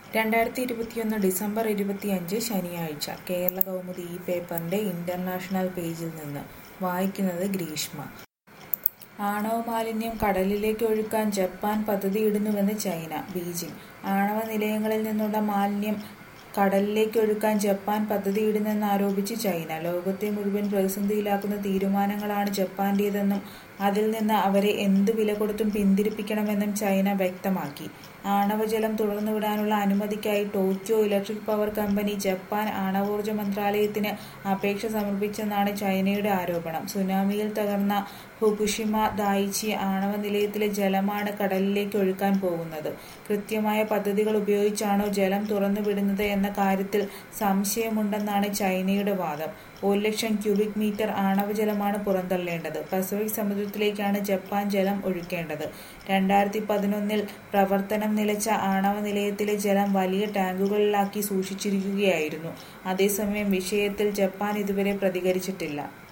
രണ്ടായിരത്തി ഇരുപത്തിയൊന്ന് ഡിസംബർ ഇരുപത്തിയഞ്ച് ശനിയാഴ്ച കേരള കൗമുദി ഈ പേപ്പറിന്റെ ഇന്റർനാഷണൽ പേജിൽ നിന്ന് വായിക്കുന്നത് ഗ്രീഷ്മ ആണവ മാലിന്യം കടലിലേക്ക് ഒഴുക്കാൻ ജപ്പാൻ പദ്ധതിയിടുന്നുവെന്ന് ചൈന ബീജിംഗ് ആണവ നിലയങ്ങളിൽ നിന്നുള്ള മാലിന്യം കടലിലേക്ക് ഒഴുക്കാൻ ജപ്പാൻ പദ്ധതിയിടുന്നെന്ന് ആരോപിച്ച് ചൈന ലോകത്തെ മുഴുവൻ പ്രതിസന്ധിയിലാക്കുന്ന തീരുമാനങ്ങളാണ് ജപ്പാന്റേതെന്നും അതിൽ നിന്ന് അവരെ എന്തു വില കൊടുത്തും പിന്തിരിപ്പിക്കണമെന്നും ചൈന വ്യക്തമാക്കി ആണവജലം തുറന്നുവിടാനുള്ള അനുമതിക്കായി Tokyo Electric Power company Japan ആണവോർജ മന്ത്രാലയത്തിന് അപേക്ഷ സമർപ്പിച്ചെന്നാണ് ചൈനയുടെ ആരോപണം സുനാമിയിൽ തകർന്ന ഫുകുഷിമ ദായിച്ചി ആണവ നിലയത്തിലെ ജലമാണ് കടലിലേക്ക് ഒഴുക്കാൻ പോകുന്നത് കൃത്യമായ പദ്ധതികൾ ഉപയോഗിച്ചാണോ ജലം തുറന്നുവിടുന്നത് എന്ന കാര്യത്തിൽ സംശയമുണ്ടെന്നാണ് ചൈനയുടെ വാദം ഒരു ലക്ഷം ക്യൂബിക് മീറ്റർ ആണവജലമാണ് പുറന്തള്ളേണ്ടത് പസഫിക് സമുദ്രത്തിലേക്കാണ് ജപ്പാൻ ജലം ഒഴുക്കേണ്ടത് രണ്ടായിരത്തി പതിനൊന്നിൽ പ്രവർത്തനം നിലച്ച ആണവ നിലയത്തിലെ ജലം വലിയ ടാങ്കുകളിലാക്കി സൂക്ഷിച്ചിരിക്കുകയായിരുന്നു അതേസമയം വിഷയത്തിൽ ജപ്പാൻ ഇതുവരെ പ്രതികരിച്ചിട്ടില്ല